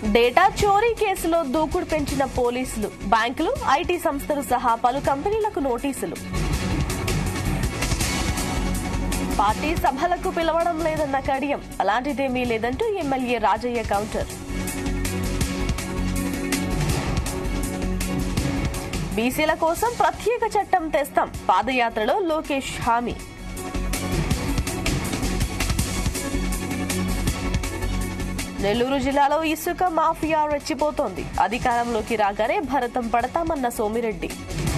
data చోరీ కేసులో దూకుడు పెంచిన పోలీసులు బ్యాంకులు ఐటీ సంస్థలు సహా పలు కంపెనీలకు నోటీసులు పార్టీ సభలకు పిలవడం లేదన్న కడియం అలాంటిదేమీ లేదంటూ ఎమ్మెల్యే రాజయ్య కౌంటర్ బీసీల కోసం ప్రత్యేక చట్టం తెస్తాం పాదయాత్రలో లోకేష్ హామీ నెల్లూరు జిల్లాలో ఇసుక మాఫియా రెచ్చిపోతోంది అధికారంలోకి రాగానే భరతం పడతామన్న సోమిరెడ్డి